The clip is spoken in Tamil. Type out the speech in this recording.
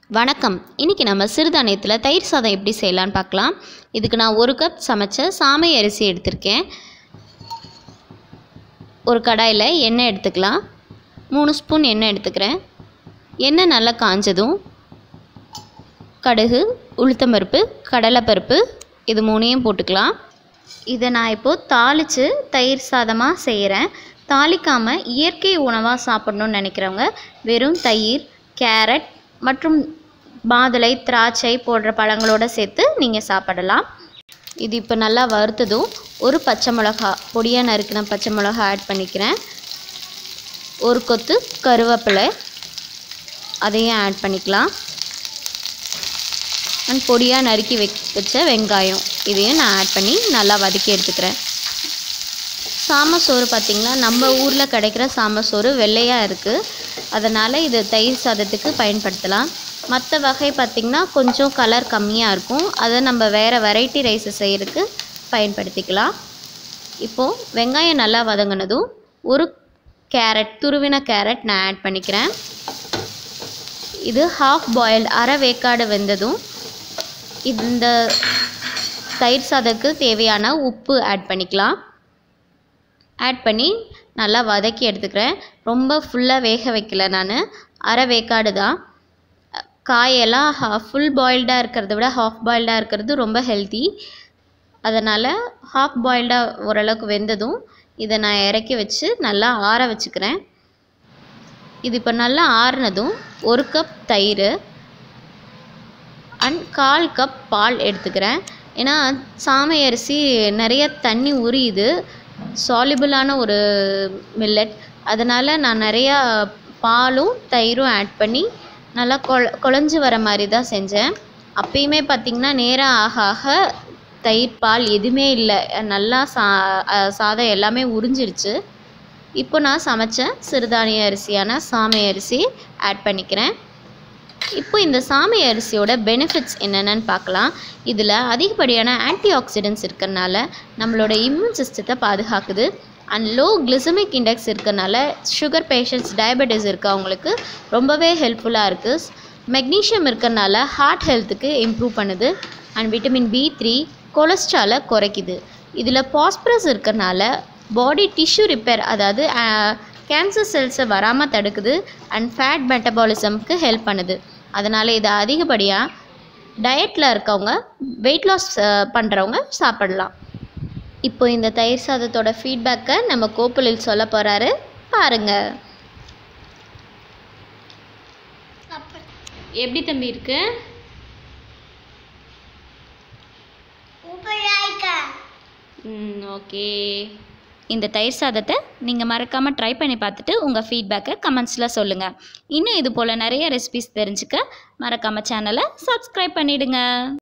வணக்கம் இன்றைக்கி நம்ம சிறுதானியத்தில் தயிர் சாதம் எப்படி செய்யலான்னு பார்க்கலாம் இதுக்கு நான் ஒரு கப் சமைச்ச சாமை அரிசி எடுத்திருக்கேன் ஒரு கடாயில் எண்ணெய் எடுத்துக்கலாம் மூணு ஸ்பூன் எண்ணெய் எடுத்துக்கிறேன் எண்ணெய் நல்லா காஞ்சதும் கடுகு உளுத்தம்பருப்பு கடலைப்பருப்பு இது மூணையும் போட்டுக்கலாம் இதை நான் இப்போது தாளித்து தயிர் சாதமாக செய்கிறேன் தாளிக்காமல் இயற்கை உணவாக சாப்பிடணும்னு நினைக்கிறவங்க வெறும் தயிர் கேரட் மற்றும் மாதுளை திராட்சை போன்ற பழங்களோடு சேர்த்து நீங்கள் சாப்பிடலாம் இது இப்போ நல்லா வறுத்ததும் ஒரு பச்சை மிளகா பொடியாக நறுக்கின பச்சை மிளகா ஆட் பண்ணிக்கிறேன் ஒரு கொத்து கருவேப்பிலை அதையும் ஆட் பண்ணிக்கலாம் அண்ட் பொடியாக நறுக்கி வெ வச்ச வெங்காயம் இதையும் நான் ஆட் பண்ணி நல்லா வதக்கி எடுத்துக்கிறேன் சாம சோறு பார்த்திங்கன்னா நம்ம ஊரில் கிடைக்கிற சாம சோறு வெள்ளையாக இருக்குது அதனால் இது தயிர் சாதத்துக்கு பயன்படுத்தலாம் மற்ற வகை பார்த்திங்கன்னா கொஞ்சம் கலர் கம்மியாக இருக்கும் அதை நம்ம வேறு வெரைட்டி ரைஸை செய்கிறதுக்கு பயன்படுத்திக்கலாம் இப்போது வெங்காயம் நல்லா வதங்கினதும் ஒரு கேரட் துருவின கேரட் நான் ஆட் பண்ணிக்கிறேன் இது ஹாஃப் பாயில்டு அரை வேக்காடு வெந்ததும் இந்த தயிர் சாதத்துக்கு தேவையான உப்பு ஆட் பண்ணிக்கலாம் ஆட் பண்ணி நல்லா வதக்கி எடுத்துக்கிறேன் ரொம்ப ஃபுல்லாக வேக வைக்கல நான் அரை வேக்காடு தான் காயெல்லாம் ஹா ஃபுல் பாயில்டாக இருக்கிறத விட ஹாஃப் பாயில்டாக இருக்கிறது ரொம்ப ஹெல்த்தி அதனால் ஹாஃப் பாயில்டாக ஓரளவுக்கு வெந்ததும் இதை நான் இறக்கி வச்சு நல்லா ஆற வச்சுக்கிறேன் இது இப்போ நல்லா ஆறுனதும் ஒரு கப் தயிர் அண்ட் கால் கப் பால் எடுத்துக்கிறேன் ஏன்னா சாமை அரிசி நிறைய தண்ணி உரியுது சாலிபிளான ஒரு மில்லட் அதனால் நான் நிறையா பாலும் தயிரும் ஆட் பண்ணி நல்லா கொ குழஞ்சி வர மாதிரி தான் செஞ்சேன் அப்பயுமே பார்த்திங்கன்னா நேரம் ஆக ஆக தயிர் பால் எதுவுமே இல்லை நல்லா சா சாதம் எல்லாமே உறிஞ்சிருச்சு இப்போ நான் சமைச்ச சிறுதானிய அரிசியான சாமை அரிசி ஆட் பண்ணிக்கிறேன் இப்போ இந்த சாமை அரிசியோட பெனிஃபிட்ஸ் என்னென்னு பார்க்கலாம் இதில் அதிகப்படியான ஆன்டி ஆக்சிடென்ட்ஸ் இருக்கிறனால நம்மளோட இம்யூன் சிஸ்டத்தை பாதுகாக்குது அண்ட் லோ கிளிசமிக் இண்டெக்ஸ் இருக்கிறனால சுகர் பேஷண்ட்ஸ் டயபெட்டிஸ் இருக்கவங்களுக்கு ரொம்பவே ஹெல்ப்ஃபுல்லாக இருக்குது மெக்னீஷியம் இருக்கிறனால ஹார்ட் ஹெல்த்துக்கு இம்ப்ரூவ் பண்ணுது அண்ட் விட்டமின் பி த்ரீ கொலஸ்ட்ராலை குறைக்குது இதில் பாஸ்பரஸ் இருக்கிறனால பாடி டிஷ்யூ ரிப்பேர் அதாவது கேன்சர் செல்ஸை வராமல் தடுக்குது அண்ட் ஃபேட் மெட்டபாலிசம்க்கு ஹெல்ப் பண்ணுது அதனால் இதை அதிகப்படியாக டயட்டில் இருக்கவங்க வெயிட் லாஸ் பண்ணுறவங்க சாப்பிடலாம் இப்போ இந்த தயிர் சாதத்தோட ஃபீட்பேக்கை நம்ம கோப்புலில் சொல்ல போகிறாரு பாருங்கள் எப்படி தம்பி இருக்கு ம் ஓகே இந்த தயிர் சாதத்தை நீங்கள் மறக்காமல் ட்ரை பண்ணி பார்த்துட்டு உங்கள் ஃபீட்பேக்கை கமெண்ட்ஸில் சொல்லுங்கள் இன்னும் இது போல் நிறைய ரெசிபிஸ் தெரிஞ்சுக்க மறக்காமல் சேனலை சப்ஸ்கிரைப் பண்ணிவிடுங்க